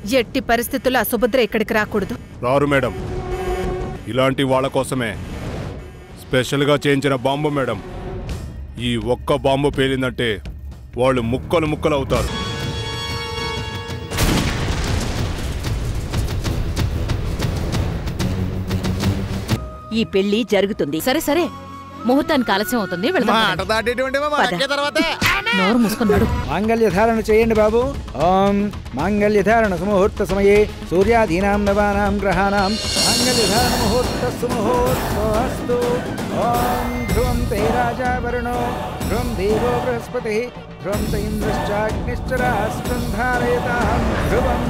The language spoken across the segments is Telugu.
ఎట్టి పరిస్థితుల్లో ఆ సుభద్ర ఇక్కడికి రాకూడదు రారు మేడం ఇలాంటి వాళ్ళ కోసమే స్పెషల్గా చేయించిన బాంబు మేడం ఈ ఒక్క బాంబు పేలిందంటే వాళ్ళు ముక్కలు ముక్కలు అవుతారు ఈ పెళ్లి జరుగుతుంది సరే సరే ముహూర్తానికి ఆలస్యం అవుతుంది వెళదాం మాట పదండి. దాటేటువంటి పద. తర్వాతే నోరు మూసుకున్నాడు మాంగళ్య ధారణ చేయండి బాబు ఓం మాంగళ్య ధారణ సుముహూర్త సమయే సూర్యాదీనాం నవానాం గ్రహాణం మాంగళ్య ధారణ ముహూర్త సుముహూర్తోస్తు ఓం ధ్రువం తే రాజా వరుణో ధ్రువం దేవో బృహస్పతి ధ్రువం త ఇంద్రశ్చాగ్నిశ్చ రాష్ట్రం ధారయతాం ధ్రువం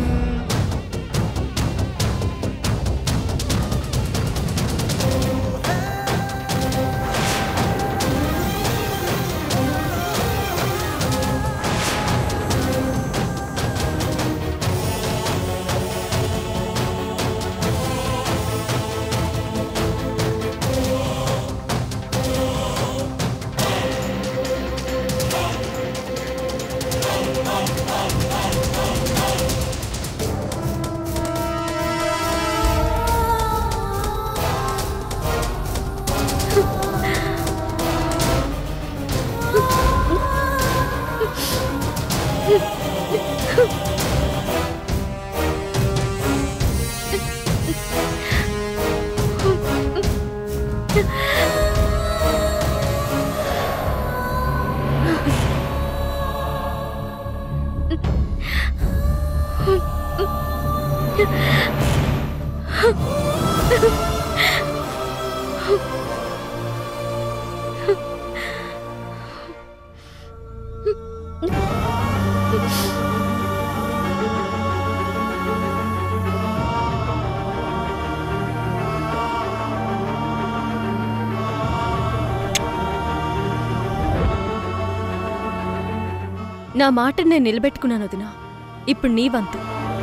నా మాట నేను నిలబెట్టుకున్నాను వదినా ఇప్పుడు నీ వంతు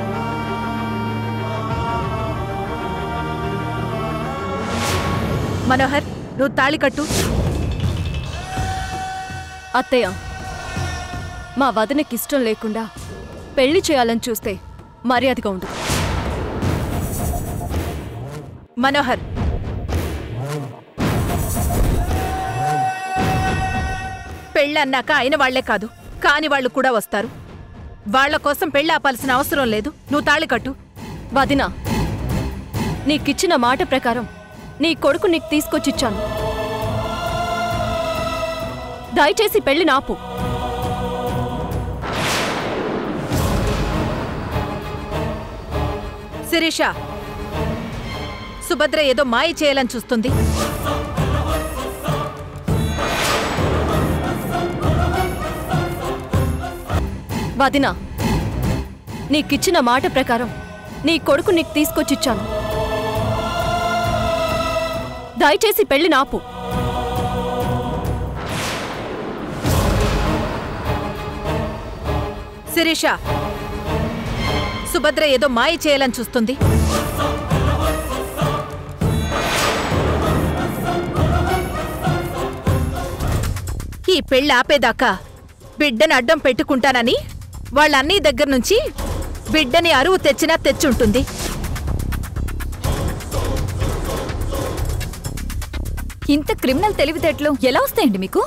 మనోహర్ నువ్వు తాళి కట్టు అత్తయ్య మా వదనకి ఇష్టం లేకుండా పెళ్లి చేయాలని చూస్తే మర్యాదగా ఉండు మనోహర్ పెళ్ళన్నాక అయిన వాళ్లే కాదు కాని వాళ్ళు కూడా వస్తారు వాళ్ళ కోసం పెళ్ళి ఆపాల్సిన అవసరం లేదు నువ్వు తాళి కట్టు వదిన నీకిచ్చిన మాట ప్రకారం నీ కొడుకు నీకు తీసుకొచ్చిచ్చాను దయచేసి పెళ్లి నాపు శిరీష సుభద్ర ఏదో మాయ చేయాలని చూస్తుంది వదిన నీకిచ్చిన మాట ప్రకారం నీ కొడుకు నీకు తీసుకొచ్చిచ్చాను దయచేసి పెళ్లి నాపు శిరీష సుభద్ర ఏదో మాయ చేయాలని చూస్తుంది ఈ పెళ్ళి ఆపేదాకా బిడ్డని అడ్డం పెట్టుకుంటానని వాళ్ళ అన్నయ్య దగ్గర నుంచి బిడ్డని అరువు తెచ్చినా తెచ్చుంటుంది ఇంత క్రిమినల్ తెలివితేటలు ఎలా వస్తాయండి మీకు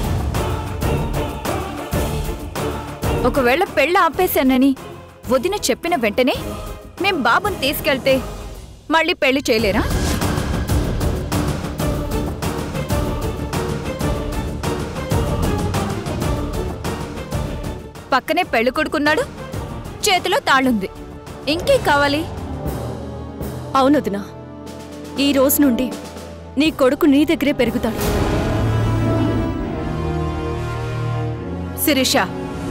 ఒకవేళ పెళ్ళ ఆపేశానని వదిన చెప్పిన వెంటనే మేం బాబుని తీసుకెళ్తే మళ్ళీ పెళ్లి చేయలేరా పక్కనే పెళ్లి కొడుకున్నాడు చేతిలో తాళుంది ఇంకేం కావాలి అవునొదినా ఈ రోజు నుండి నీ కొడుకు నీ దగ్గరే పెరుగుతాడు శిరీష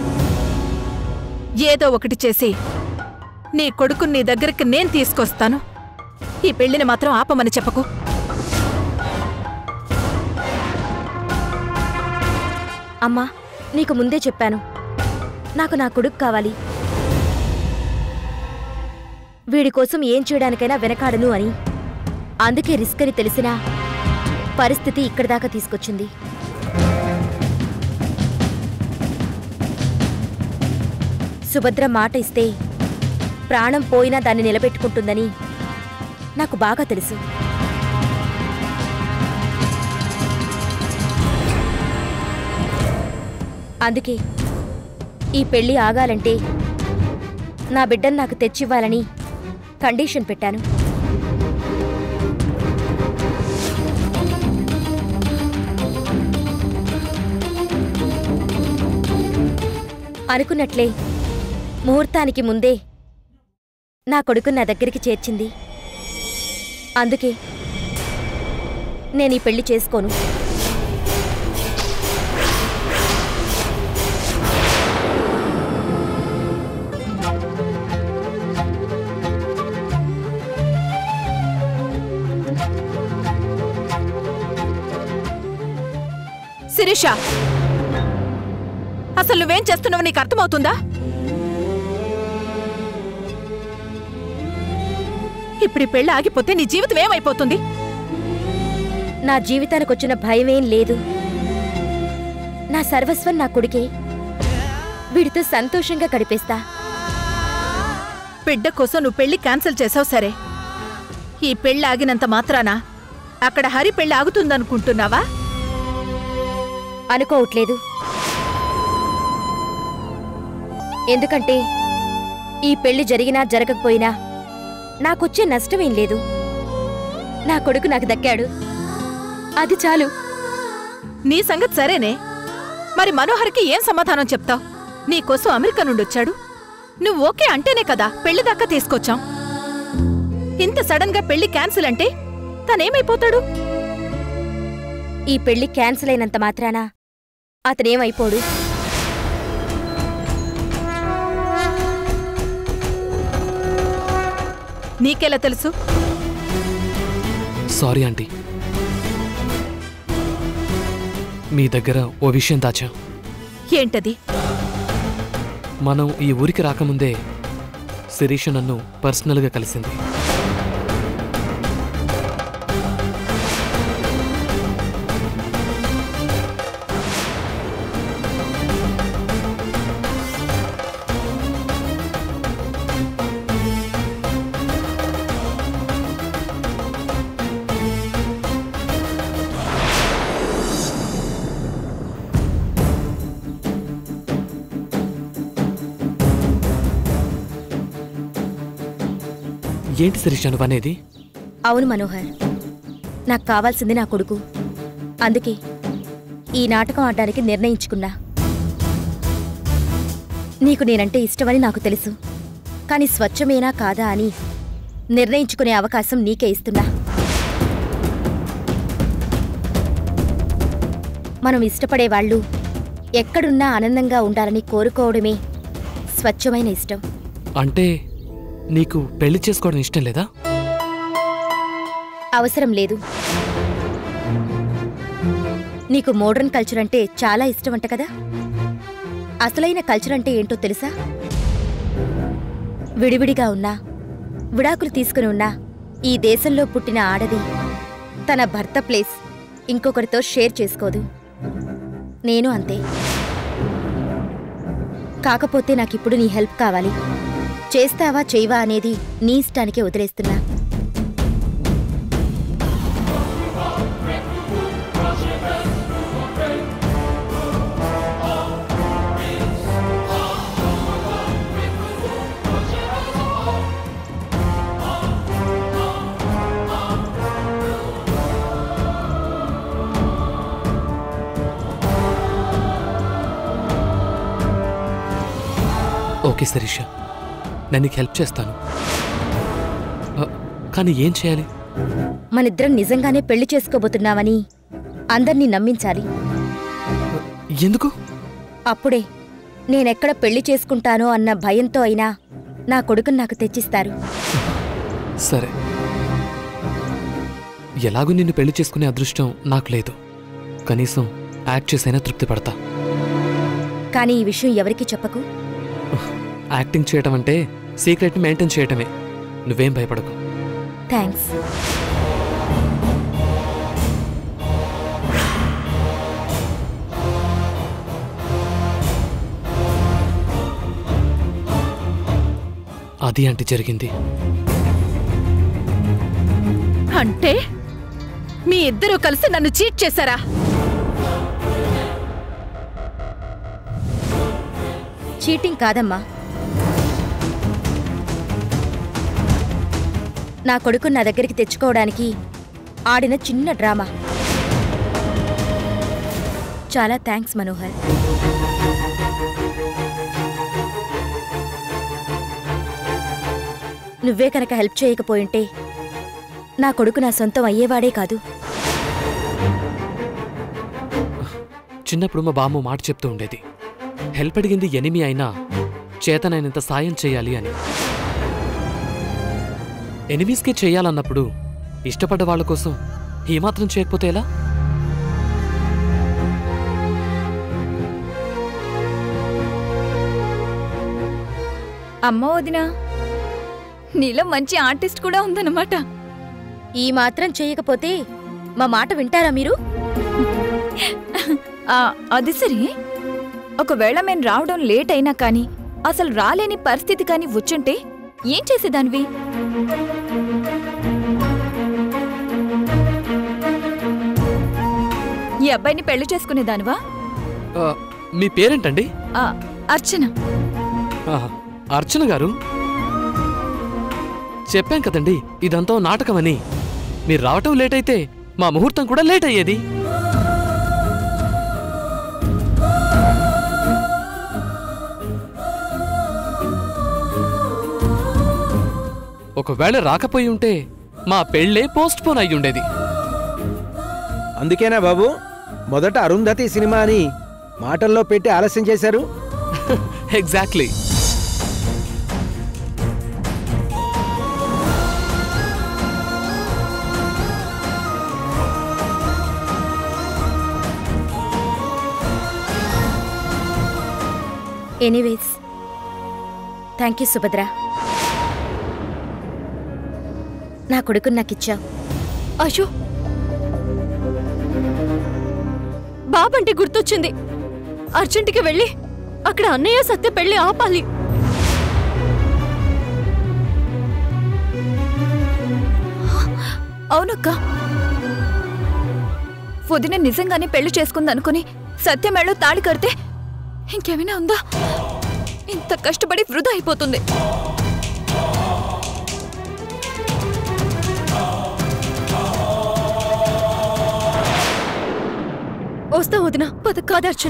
ఏదో ఒకటి చేసి నీ కొడుకుని నీ దగ్గరికి నేను తీసుకొస్తాను ఈ పెళ్లిని మాత్రం ఆపమని చెప్పకు అమ్మా నీకు ముందే చెప్పాను నాకు నా కొడుకు కావాలి వీడి కోసం ఏం చేయడానికైనా వెనకాడను అని అందుకే రిస్క్ అని తెలిసినా పరిస్థితి ఇక్కడి దాకా తీసుకొచ్చింది సుభద్ర మాట ఇస్తే ప్రాణం పోయినా దాన్ని నిలబెట్టుకుంటుందని నాకు బాగా తెలుసు అందుకే ఈ పెళ్లి ఆగాలంటే నా బిడ్డను నాకు తెచ్చివ్వాలని కండిషన్ పెట్టాను అనుకున్నట్లే ముహూర్తానికి ముందే నా కొడుకు నా దగ్గరికి చేర్చింది అందుకే నేను ఈ పెళ్లి చేసుకోను శిరీష అసలు నువ్వేం చేస్తున్నావు నీకు అర్థమవుతుందా ఇప్పుడు ఈ పెళ్లి ఆగిపోతే నీ జీవితం ఏమైపోతుంది నా జీవితానికి వచ్చిన భయమేం లేదు నా సర్వస్వం నా కొడుకే వీడితో సంతోషంగా గడిపేస్తా బిడ్డ కోసం నువ్వు పెళ్లి క్యాన్సిల్ చేసావు సరే ఈ పెళ్లి ఆగినంత మాత్రాన అక్కడ హరి పెళ్లి ఆగుతుందనుకుంటున్నావా అనుకోవట్లేదు ఎందుకంటే ఈ పెళ్లి జరిగినా జరగకపోయినా నాకొచ్చే నష్టమేం లేదు నా కొడుకు నాకు దక్కాడు అది చాలు నీ సంగతి సరేనే మరి మనోహర్కి ఏం సమాధానం చెప్తావు నీకోసం అమెరికా నుండి వచ్చాడు నువ్వు ఓకే అంటేనే కదా పెళ్లి దాకా తీసుకొచ్చాం ఇంత సడన్ గా పెళ్లి క్యాన్సిల్ అంటే తనేమైపోతాడు ఈ పెళ్లి క్యాన్సిల్ అయినంత మాత్రాన అతనేమైపోడు నీకెలా తెలుసు సారీ ఆంటీ మీ దగ్గర ఓ విషయం దాచాం ఏంటది మనం ఈ ఊరికి రాకముందే శిరీష నన్ను పర్సనల్గా కలిసింది ఏంటి శిరీష నువ్వు అనేది అవును మనోహర్ నాకు కావాల్సింది నా కొడుకు అందుకే ఈ నాటకం ఆడడానికి నిర్ణయించుకున్నా నీకు నేనంటే ఇష్టమని నాకు తెలుసు కానీ స్వచ్ఛమేనా కాదా అని నిర్ణయించుకునే అవకాశం నీకే ఇస్తున్నా మనం ఇష్టపడే వాళ్ళు ఎక్కడున్నా ఆనందంగా ఉండాలని కోరుకోవడమే స్వచ్ఛమైన ఇష్టం అంటే నీకు పెళ్లి చేసుకోవడం ఇష్టం లేదా అవసరం లేదు నీకు మోడర్న్ కల్చర్ అంటే చాలా ఇష్టమంట కదా అసలైన కల్చర్ అంటే ఏంటో తెలుసా విడివిడిగా ఉన్నా విడాకులు తీసుకుని ఉన్నా ఈ దేశంలో పుట్టిన ఆడది తన భర్త ప్లేస్ ఇంకొకరితో షేర్ చేసుకోదు నేను అంతే కాకపోతే నాకిప్పుడు నీ హెల్ప్ కావాలి చేస్తావా చేయవా అనేది నీ ఇష్టానికే వదిలేస్తున్నా ఓకే శిరీష నేను నీకు హెల్ప్ చేస్తాను ఆ, కానీ ఏం చేయాలి మనిద్దరం నిజంగానే పెళ్లి చేసుకోబోతున్నామని అందర్నీ నమ్మించాలి ఎందుకు అప్పుడే నేనెక్కడ పెళ్లి చేసుకుంటానో అన్న భయంతో అయినా నా కొడుకుని నాకు తెచ్చిస్తారు సరే ఎలాగూ నిన్ను పెళ్లి చేసుకునే అదృష్టం నాకు లేదు కనీసం యాక్ట్ చేసైనా తృప్తి పడతా కానీ ఈ విషయం ఎవరికీ చెప్పకు యాక్టింగ్ చేయటం అంటే సీక్రెట్ని మెయింటైన్ చేయటమే నువ్వేం భయపడకు థ్యాంక్స్ అది అంటే జరిగింది అంటే మీ ఇద్దరూ కలిసి నన్ను చీట్ చేశారా చీటింగ్ కాదమ్మా నా కొడుకు నా దగ్గరికి తెచ్చుకోవడానికి ఆడిన చిన్న డ్రామా చాలా థ్యాంక్స్ మనోహర్ నువ్వే కనుక హెల్ప్ చేయకపోయింటే నా కొడుకు నా సొంతం అయ్యేవాడే కాదు చిన్నప్పుడు మా బామ్మ మాట చెప్తూ ఉండేది హెల్ప్ అడిగింది ఎనిమి అయినా చేతనైనంత సాయం చేయాలి అని ఎనిమీస్కే చేయాలన్నప్పుడు ఇష్టపడ్డ వాళ్ళ కోసం ఈ మాత్రం చేయకపోతే ఎలా అమ్మ వదినా నీలో మంచి ఆర్టిస్ట్ కూడా ఉందన్నమాట ఈ మాత్రం చేయకపోతే మా మాట వింటారా మీరు ఆ, అది సరే ఒకవేళ మేము రావడం లేట్ అయినా కానీ అసలు రాలేని పరిస్థితి కానీ వచ్చుంటే ఏం చేసేదానివి ఈ అబ్బాయిని పెళ్లి చేసుకునేదానివా ఆ, మీ పేరేంటండి ఆ, అర్చన ఆహా, అర్చన గారు చెప్పాం కదండి ఇదంతా ఓ నాటకమని మీరు రావటం లేట్ అయితే మా ముహూర్తం కూడా లేట్ అయ్యేది ఒకవేళ రాకపోయి ఉంటే మా పెళ్ళే పోస్ట్ పోన్ అయి ఉండేది అందుకేనా బాబు మొదట అరుంధతి సినిమాని మాటల్లో పెట్టి ఆలస్యం చేశారు exactly anyways thank you Subhadra నా కొడుకుని నాకిచ్చావు అయ్యో బాబంటే గుర్తొచ్చింది అర్జెంటుకి వెళ్ళి అక్కడ అన్నయ్య సత్య పెళ్లి ఆపాలి అవునక్క వదిన నిజంగానే పెళ్లి చేసుకుందనుకుని సత్యమేళ తాళి కడితే ఇంకేమైనా ఉందా ఇంత కష్టపడి వృధా అయిపోతుంది వస్తా వదిన పద కాదర్చన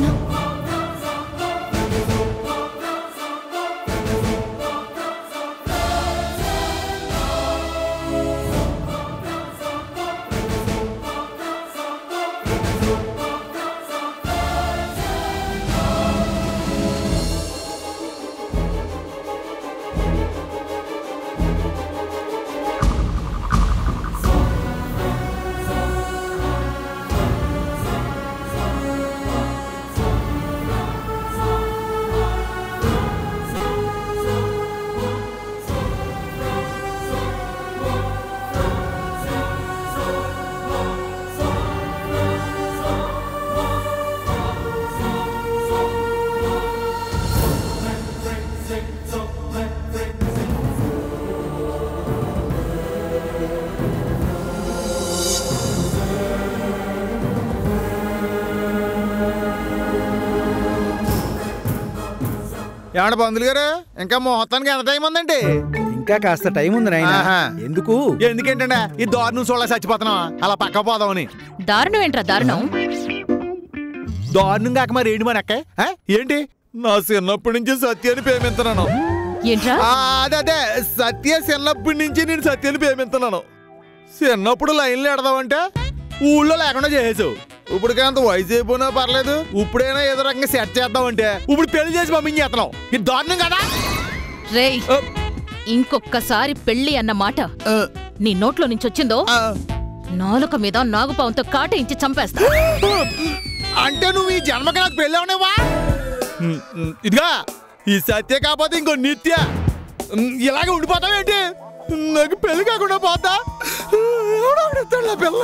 ఏమంటే బంధువులు గారు ఇంకా ముహూర్తానికి ఎంత టైం ఉందండి ఇంకా కాస్త టైం ఉంది నాయన ఆహా. ఎందుకు ఎందుకేంటండి ఈ దారుణం చూడ చచ్చిపోతున్నాం అలా పక్క పోదామని దారుణం ఏంట్రా దారుణం దారుణం కాక మరి ఏంటి మన అక్క ఆ? ఏంటి నా చిన్నప్పటి నుంచి సత్యాన్ని ప్రేమిస్తున్నాను ఏంట్రా ఆ, అదే అదే సత్య చిన్నప్పటి నుంచి నేను సత్యాన్ని ప్రేమిస్తున్నాను చిన్నప్పుడు లైన్లు ఎడదామంటే ఊళ్ళో లేకుండా చేసేసావు ఇప్పటికే అంత వయసు అయిపోయినా పర్లేదు ఇప్పుడైనా ఏదో రకంగా సెట్ చేద్దామంటే ఇప్పుడు పెళ్లి చేసి పంపించేస్తున్నావు ఇది దారుణం కదా రేయ్ ఆ, ఇంకొక్కసారి పెళ్లి అన్న మాట ఆ, నీ నోట్లో నుంచి వచ్చిందో ఆ. నాలుక మీద నాగుపావంతో కాటేయించి చంపేస్తా అంటే నువ్వు ఈ జన్మకి నాకు పెళ్ళి అవనేవా ఇదిగా ఈ సత్య కాకపోతే ఇంకో నిత్య ఉమ్, ఇలాగే ఉండిపోతావేంటి నాకు పెళ్లి కాకుండా పోతా ఎవడో ఒకడు ఇస్తాడు నా పిల్ల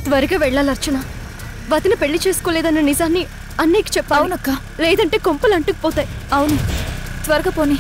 త్వరగా వెళ్ళాలి అర్చన వదిన పెళ్లి చేసుకోలేదన్న నిజాన్ని అన్నయ్యకి చెప్పాలి అవునక్క. లేదంటే కొంపలు అంటుకుపోతాయి అవును త్వరగా పోనీ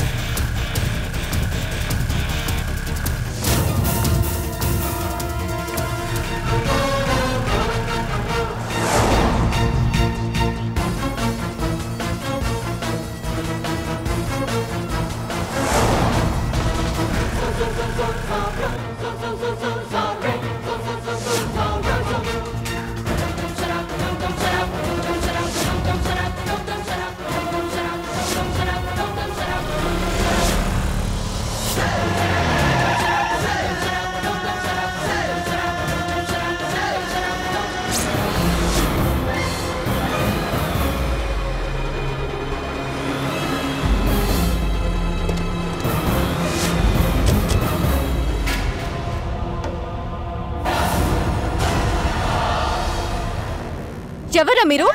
ఎవరా మీరు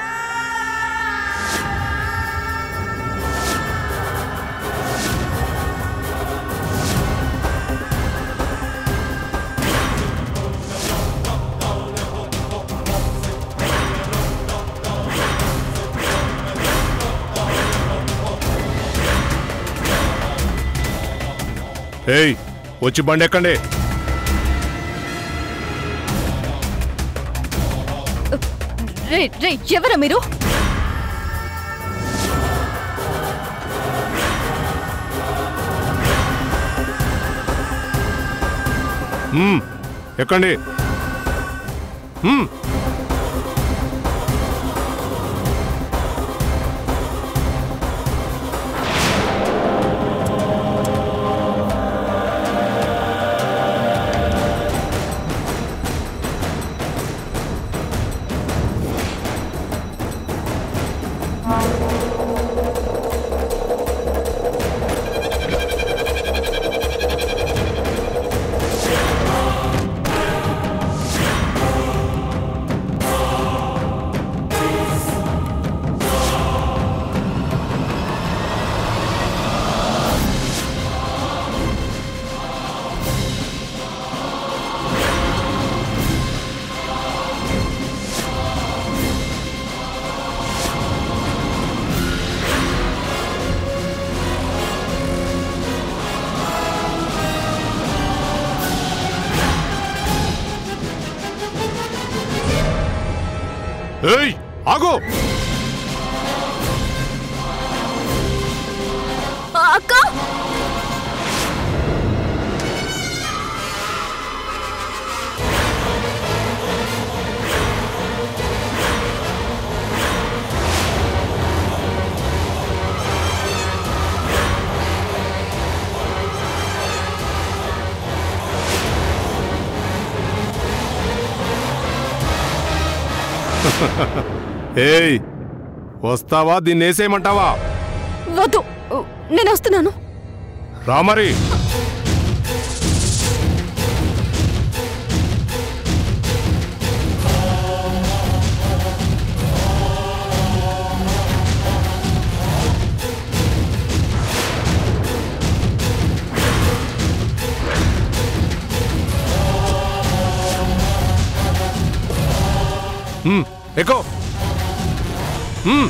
ఏయ్ వచ్చి బండి ఎక్కండి రే రే ఎవరా మీరు మ్మ్, ఎక్కండి మ్మ్. ఏయ్ ఆగు అక్క ఏయ్ వస్తావా దీన్ని వేసేయమంటావా వద్దు నేను వస్తున్నాను రామరి మ్మ్, ఎక్కు మ్మ్.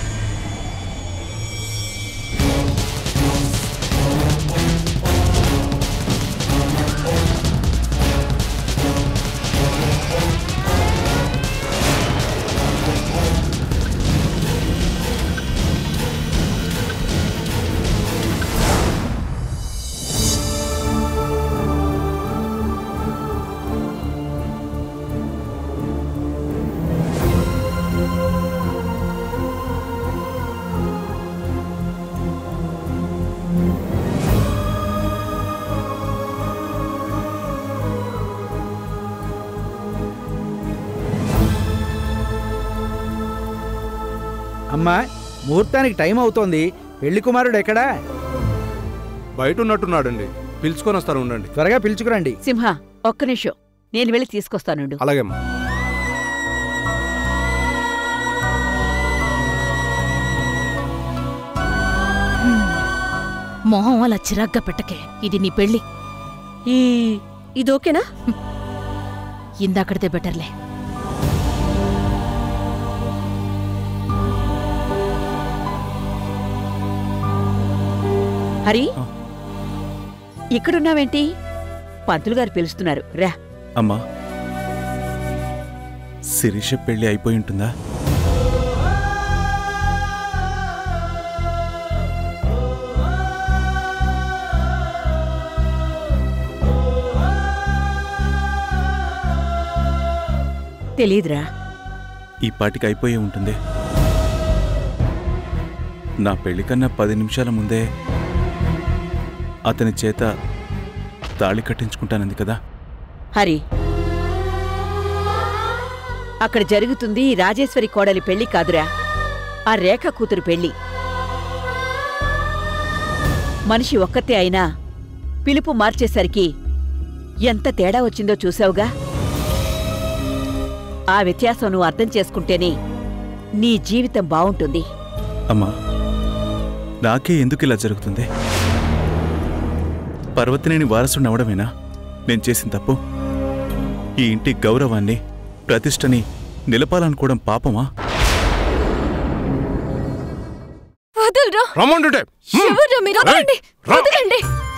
అమ్మా ముహూర్తానికి టైం అవుతోంది పెళ్లి కుమారుడు ఎక్కడా బయట ఉన్నట్టున్నాడండి పిలుచుకొని వస్తాను ఉండండి త్వరగా పిలుచుకురండి సింహ ఒక్క నిమిషం నేను వెళ్ళి తీసుకొస్తానుండు అలాగేమ్మా మొహం అలా చిరాగ్గా పెట్టకే ఇది నీ పెళ్లి ఈ ఇది ఓకేనా ఇందాకడితే బెటర్లే హరి ఇక్కడున్నావేంటి పంతులు గారు పిలుస్తున్నారు రా అమ్మా శిరీష పెళ్లి అయిపోయి ఉంటుందా తెలీదురా ఈ పాటికి అయిపోయి ఉంటుంది నా పెళ్లి కన్నా పది నిమిషాల ముందే అతని చేత తాళి కట్టించుకుంటానంది కదా హరి అక్కడ జరుగుతుంది ఈ రాజేశ్వరి కోడలి పెళ్లి కాదురా ఆ రేఖ కూతురు పెళ్లి మనిషి ఒక్కతే అయినా పిలుపు మార్చేసరికి ఎంత తేడా వచ్చిందో చూసావుగా ఆ వ్యత్యాసం నువ్వు అర్థం చేసుకుంటేనే నీ జీవితం బావుంటుంది అమ్మా నాకే ఎందుకు ఇలా జరుగుతుంది పర్వతనేని వారసుడు అవడమేనా నేను చేసిన తప్పు ఈ ఇంటి గౌరవాన్ని ప్రతిష్టని నిలపాలనుకోవడం పాపమా వదలరా రమ్మంటుంటే ఎవరు మీరు రేయ్, వదలండి రా. వదలండి